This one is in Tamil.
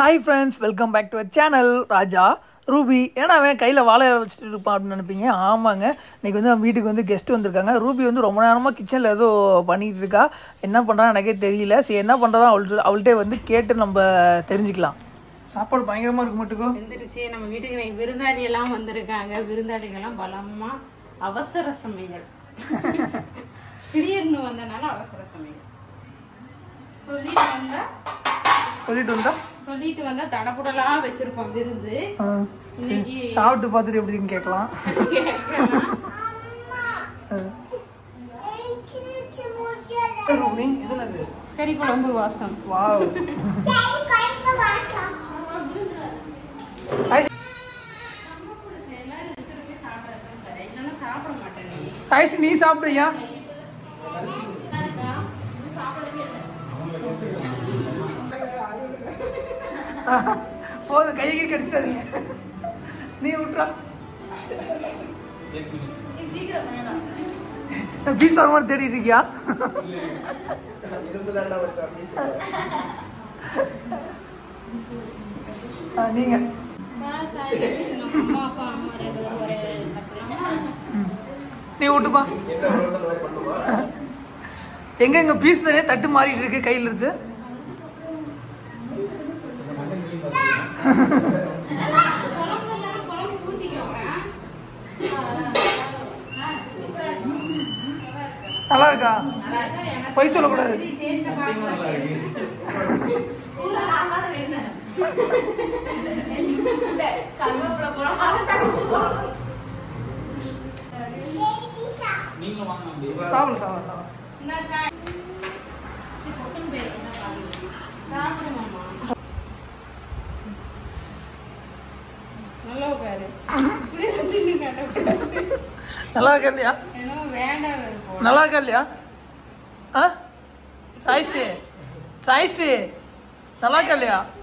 Hi friends welcome back to uh channel Raja Ruby ஏன்னா அவன் கையில் வாழை வச்சுட்டு இருப்பான் அப்படின்னு நினைப்பீங்க ஆமாங்க இன்னைக்கு வந்து அவன் வீட்டுக்கு வந்து கெஸ்ட் வந்திருக்காங்க ரூபி வந்து ரொம்ப நேரமாக கிச்சனில் ஏதோ பண்ணிகிட்டு இருக்கா என்ன பண்ணுறான்னு எனக்கே தெரியல சரி என்ன பண்ணுறதா அவள்கிட்ட அவள்கிட்ட வந்து கேட்டு நம்ம தெரிஞ்சுக்கலாம் சாப்பாடு பயங்கரமாக இருக்கு மட்டுக்கும் வந்துருச்சு நம்ம வீட்டுக்கு இன்னைக்கு விருந்தாளி எல்லாம் வந்திருக்காங்க விருந்தாளிகள்லாம் பலமா அவசர சமையல் திடீர்னு வந்தனால அவசர சமையல் சொல்லிட்டு வந்தா சொல்லிட்டு வந்தா சொல்லிட்டு வந்தா தடப்புடலா வச்சிருப்போம் விருந்து ஆ, சரி இன்னைக்கு சாப்பிட்டு பார்த்துட்டு எப்படின்னு கேட்கலாம் ரூபி இது என்னது கறி குழம்பு வாசம் வாவ் ஹாய் இல்லைன்னா சாப்பிட மாட்டேன் நீ சாய்ஸ் நீ சாப்பிடுயா போதும் கைக்கு கடிச்சிடாதீங்க நீ விட்றா பீஸ் மாதிரி தேடிட்டு இருக்கியா ஆ, நீங்க அம்மா அப்பா அம்மா ரெண்டு பேரும் ஒரே தட்டுலாம் நீ விட்டுப்பா எங்க எங்க பீஸ் தானே தட்டு மாறிட்டு இருக்கு கையில இருந்து குழம்பு இல்லைன்னா குழம்பு ஊத்திக்கோங்க நல்லா இருக்கா பொய் சொல்லக்கூடாது சாப்பிடு சாப்பிடு சாப்பிடு நல்லா பாரு இப்படி வந்து நீ கட்டக்கூடாது. நல்லா இருக்கா இல்லையா ஏன்னா வேண்டாம் இருக்கும் நல்லா இருக்கா இல்லையா ஆ சாய்ஸ்ரீ சாய்ஸ்ரீ நல்லா இருக்கா இல்லையா